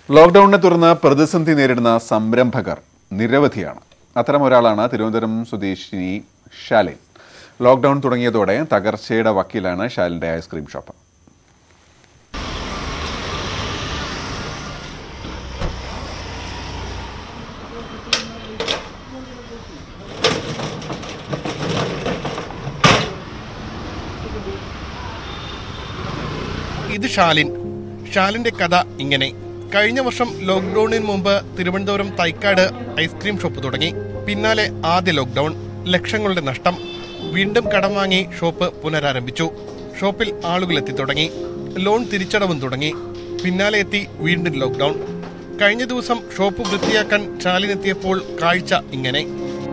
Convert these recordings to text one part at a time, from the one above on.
ലോക്ക്ഡൌണിനെ തുടർന്ന് പ്രതിസന്ധി നേരിടുന്ന സംരംഭകർ നിരവധിയാണ് അത്തരം ഒരാളാണ് തിരുവനന്തപുരം സ്വദേശിനി ഷാലിൻ ലോക്ക്ഡൌൺ തുടങ്ങിയതോടെ തകർച്ചയുടെ വക്കീലാണ് ഷാലിന്റെ ഐസ്ക്രീം ഷോപ്പ് ഇത് ഷാലിൻ ഷാലിന്റെ കഥ ഇങ്ങനെ കഴിഞ്ഞ വർഷം ലോക്ക്ഡൌണിന് മുമ്പ് തിരുവനന്തപുരം തൈക്കാട് ഐസ്ക്രീം ഷോപ്പ് തുടങ്ങി പിന്നാലെ ആദ്യ ലോക്ക്ഡൌൺ ലക്ഷങ്ങളുടെ നഷ്ടം വീണ്ടും കടം വാങ്ങി ഷോപ്പ് പുനരാരംഭിച്ചു ഷോപ്പിൽ ആളുകൾ എത്തി തുടങ്ങി ലോൺ തിരിച്ചടവും തുടങ്ങി പിന്നാലെ എത്തി വീണ്ടും ലോക്ക്ഡൌൺ കഴിഞ്ഞ ദിവസം ഷോപ്പ് വൃത്തിയാക്കാൻ ഷാലിനെത്തിയപ്പോൾ കാഴ്ച ഇങ്ങനെ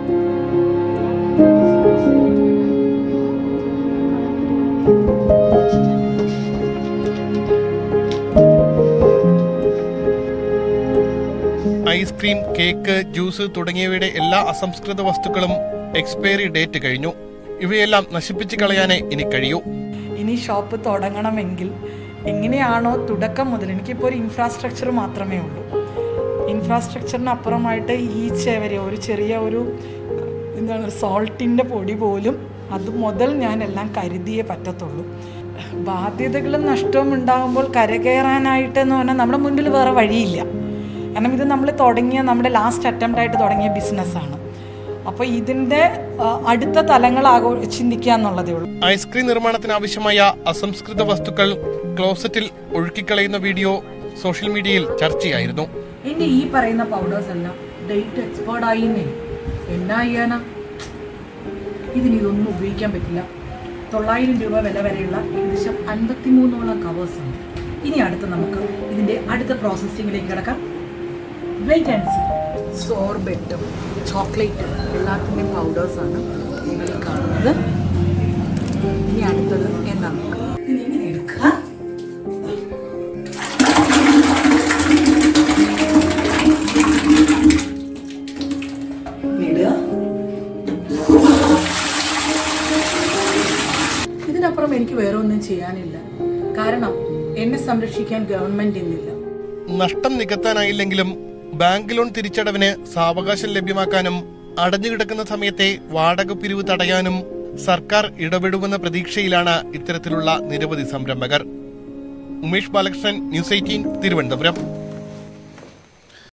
ഐസ്ക്രീം കേക്ക് ജ്യൂസ് തുടങ്ങിയവയുടെ എല്ലാ അസംസ്കൃത വസ്തുക്കളും എക്സ്പയറി ഡേറ്റ് കഴിഞ്ഞു ഇവയെല്ലാം നശിപ്പിച്ചു കളയാനേ ഇനി കഴിയൂ ഇനി ഷോപ്പ് തുടങ്ങണമെങ്കിൽ എങ്ങനെയാണോ തുടക്കം മുതൽ എനിക്കിപ്പോൾ ഒരു ഇൻഫ്രാസ്ട്രക്ചർ മാത്രമേ ഉള്ളൂ ഇൻഫ്രാസ്ട്രക്ചറിന് അപ്പുറമായിട്ട് ഈ ചെവരെ ഒരു ചെറിയ ഒരു എന്താണ് സോൾട്ടിൻ്റെ പൊടി പോലും അത് മുതൽ ഞാൻ എല്ലാം കരുതിയേ പറ്റത്തുള്ളൂ ബാധ്യതകളും നഷ്ടവും ഉണ്ടാകുമ്പോൾ കരകയറാനായിട്ട് എന്ന് പറഞ്ഞാൽ നമ്മുടെ മുൻപിൽ വേറെ വഴിയില്ല കാരണം ഇത് നമ്മൾ തുടങ്ങിയ നമ്മുടെ ലാസ്റ്റ് അറ്റംപ്റ്റ് ആയിട്ട് തുടങ്ങിയ ബിസിനസ്സാണ് അപ്പോൾ ഇതിൻ്റെ ആ, അടുത്ത തലങ്ങൾ ആകോ ചിന്തിക്കുക എന്നുള്ളതേ ഉള്ളൂ ഐസ്ക്രീം നിർമ്മാണത്തിന് ആവശ്യമായ അസംസ്കൃത വസ്തുക്കൾ ക്ലോസറ്റിൽ ഒഴുക്കിക്കളയുന്ന വീഡിയോ സോഷ്യൽ മീഡിയയിൽ ചർച്ചയായിരുന്നു എൻ്റെ ഈ പറയുന്ന പൗഡേഴ്സ് എല്ലാം ഡേറ്റ് എക്സ്പയർഡ് ആയിന്നേ എന്നാ ചെയ്യാനാ ഇതിന് ഇതൊന്നും ഉപയോഗിക്കാൻ പറ്റില്ല തൊള്ളായിരം രൂപ വില വരെയുള്ള ഏകദേശം അൻപത്തിമൂന്നോളം കവേഴ്സ് ഉണ്ട് ഇനി അടുത്ത് നമുക്ക് ഇതിൻ്റെ അടുത്ത പ്രോസസ്സിങ്ങിലേക്ക് കിടക്കാം വെയിറ്റ് ആൻഡ് സി സോർബെറ്റും ചോക്ലേറ്റും എല്ലാത്തിൻ്റെയും പൗഡേഴ്സാണ് നിങ്ങൾ ഈ കാണുന്നത് ഇനി അടുത്തത് എന്താ നോക്കാം ഇനി ഇങ്ങനെ എടുക്കുക ഇടുക ഇതിനപ്പുറം എനിക്ക് വേറെ ഒന്നും ചെയ്യാനില്ല കാരണം എന്നെ സംരക്ഷിക്കാൻ ഗവൺമെന്റ് ഇന്നില്ല നഷ്ടം നികത്താനായില്ലെങ്കിലും ബാങ്ക് ലോൺ തിരിച്ചടവിന് സാവകാശം ലഭ്യമാക്കാനും അടഞ്ഞുകിടക്കുന്ന സമയത്തെ വാടക പിരിവ് തടയാനും സർക്കാർ ഇടപെടുമെന്ന പ്രതീക്ഷയിലാണ് ഇത്തരത്തിലുള്ള നിരവധി സംരംഭകർ ഉമേഷ് ബാലകൃഷ്ണൻ ന്യൂസ് എയ്റ്റീൻ തിരുവനന്തപുരം